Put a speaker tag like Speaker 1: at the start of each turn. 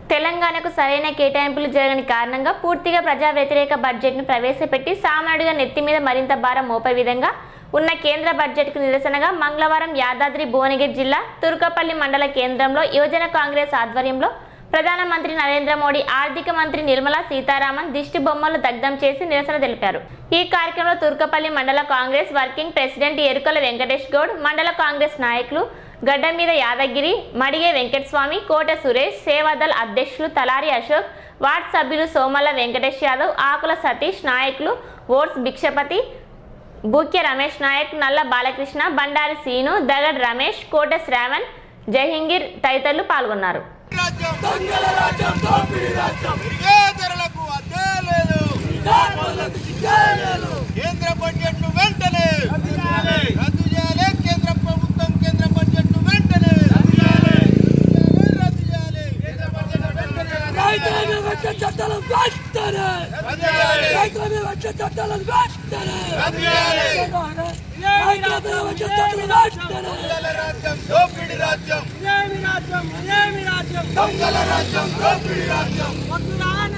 Speaker 1: తెలంగాణకు సరైన కేటాయింపులు జరగని కారణంగా పూర్తిగా ప్రజా వ్యతిరేక బడ్జెట్ను ప్రవేశపెట్టి సామాన్యుడిగా నెత్తి మీద మరింత భారం మోపే విధంగా ఉన్న కేంద్ర బడ్జెట్కు నిరసనగా మంగళవారం యాదాద్రి భువనగిరి జిల్లా తుర్కపల్లి మండల కేంద్రంలో యువజన కాంగ్రెస్ ఆధ్వర్యంలో ప్రధానమంత్రి నరేంద్ర మోడీ ఆర్థిక మంత్రి నిర్మలా సీతారామన్ దిష్టి బొమ్మలు దగ్ధం చేసి నిరసన తెలిపారు ఈ కార్యక్రమంలో తుర్కపల్లి మండల కాంగ్రెస్ వర్కింగ్ ప్రెసిడెంట్ ఎరుకల వెంకటేష్ గౌడ్ మండల కాంగ్రెస్ నాయకులు గడ్డ మీద యాదగిరి మడిగే వెంకటస్వామి కోట సురేష్ సేవాదల్ అధ్యక్షులు తలారి అశోక్ వార్డ్ సభ్యులు సోమల్ల వెంకటేష్ యాదవ్ ఆకుల సతీష్ నాయకులు ఓట్స్ భిక్షపతి బూక్య రమేష్ నాయక్ నల్ల బాలకృష్ణ బండారి సీను దగడ్ రమేష్ కోట శ్రావణ్ జహింగీర్ తదితరులు పాల్గొన్నారు
Speaker 2: రాజ్యం దొంగల రాజ్యం దోపిడీ రాజ్యం ధరలకు అద్దే లేదు కేంద్ర బడ్జెట్ ను వెంటనే రద్దు చేయాలి కేంద్ర ప్రభుత్వం కేంద్ర బడ్జెట్ ను వెంటనే రద్దు చేయాలి రద్దు చేయాలి కేంద్ర బడ్జెట్ ను వెంటనే
Speaker 3: రైతుల వచ్చే చట్టాలను వెంటనే
Speaker 2: రద్దు చేయాలి
Speaker 3: రైతుల వచ్చే చట్టాలను వెంటనే
Speaker 2: రద్దు చేయాలి
Speaker 3: రైతుల వచ్చే చట్టాలను వెంటనే
Speaker 2: దొంగల రాజ్యం దోపిడీ రాజ్యం
Speaker 3: ఏమి రాజ్యం ఏమి రాజ్యం
Speaker 2: దొంగల రాజ్యం దోపిడీ రాజ్యం
Speaker 3: వద్దురా